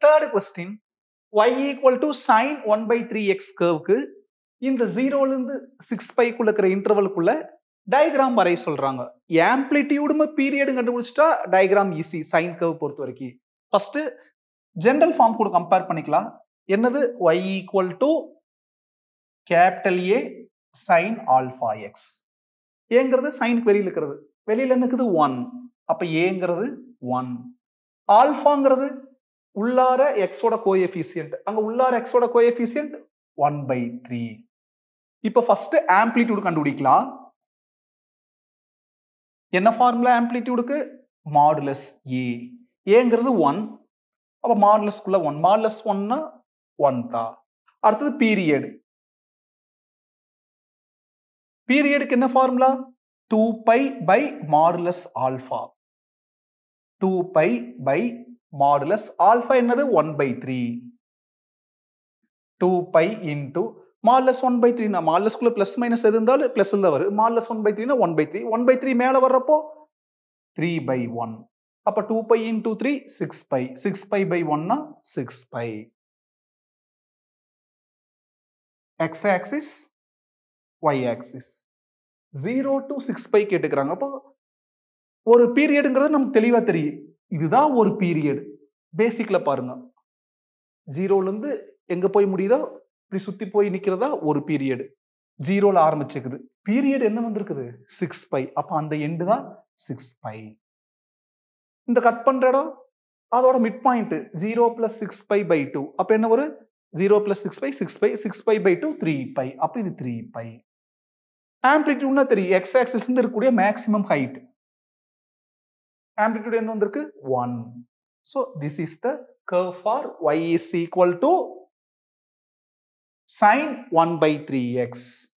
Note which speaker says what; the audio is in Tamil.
Speaker 1: third question y equal to sine one by three x கர்வுக்கு இந்த ஜீரோலேருந்து சிக்ஸ் பைக்குள்ள இருக்கிற இன்டர்வலுக்குள்ள டயக்ராம் வரைய சொல்றாங்க ஆம்பிளிடியூடும் பீரியடும் கண்டுபிடிச்சிட்டா டயக்ராம் ஈஸி சைன் கர்வ் பொறுத்த வரைக்கும் ஃபர்ஸ்ட் ஜென்ரல் ஃபார்ம் கூட கம்பேர் பண்ணிக்கலாம் என்னது y equal to capital A sine alpha x ஏங்கிறது சைனுக்கு வெளியில் இருக்கிறது வெளியில் என்ன இருக்குது ஒன் அப்ப ஏங்கிறது ஒன் ஆல்ஃபாங்கிறது உள்ளார எக்ஸோட கோஎஃபிசியன்ட் அங்க உள்ளார எக்ஸோட கோஎஃபிசியன்ட் ஒன் பை த்ரீ இப்போ ஃபர்ஸ்ட் ஆம்பிளிடியூட் கண்டுபிடிக்கலாம் என்ன ஃபார்முலா ஆம்பிளிடியூடுக்கு மாடுலஸ் ஏ ஏங்கிறது ஒன் அப்போ மாடுலஸ்க்குள்ள ஒன் மாடுலஸ் ஒன்னா ஒன் தான் அடுத்தது பீரியட் பீரியடுக்கு என்ன formula two pi by modulus alpha two pi by modulus alpha என்னது one by three two pi into modulus one by three மாடுலஸ்குள்ள பிளஸ் மைனஸ் எது இருந்தாலும் பிளஸ் தான் வரும் மாடுலஸ் ஒன் பை த்ரீனா one by three one by three மேலே வர்றப்போ த்ரீ பை ஒன் அப்போ two pi into three six pi six pi by ஒன்னா six pi x axis y axis zero to six pi கேட்டுக்கிறாங்க அப்போ ஒரு பீரியடுங்கிறது நமக்கு தெளிவா தெரியும் இதுதான் ஒரு பீரியட் பேசிக்ல பாருங்க ஜீரோலேருந்து எங்க போய் முடியுதோ இப்படி சுத்தி போய் நிக்கிறதா ஒரு பீரியட் ஜீரோல ஆரம்பிச்சுக்குது பீரியட் என்ன வந்திருக்குது சிக்ஸ் பை அப்ப அந்த எண்டு தான் சிக்ஸ் பை இந்த கட் பண்ற இடம் அதோட mid point zero plus six pi by two அப்ப என்ன ஒரு zero plus six pi six pi six pi by two three pi அப்ப இது த்ரீ பை ஆம்பிளிடியூட்னா தெரியும் எக்ஸ் ஆக்சிஸ் இருக்கக்கூடிய மேக்ஸிமம் ஹைட் ஆம்பிளிடியூட் என்ன வந்திருக்கு one so this is the curve for y is equal to sine one by three X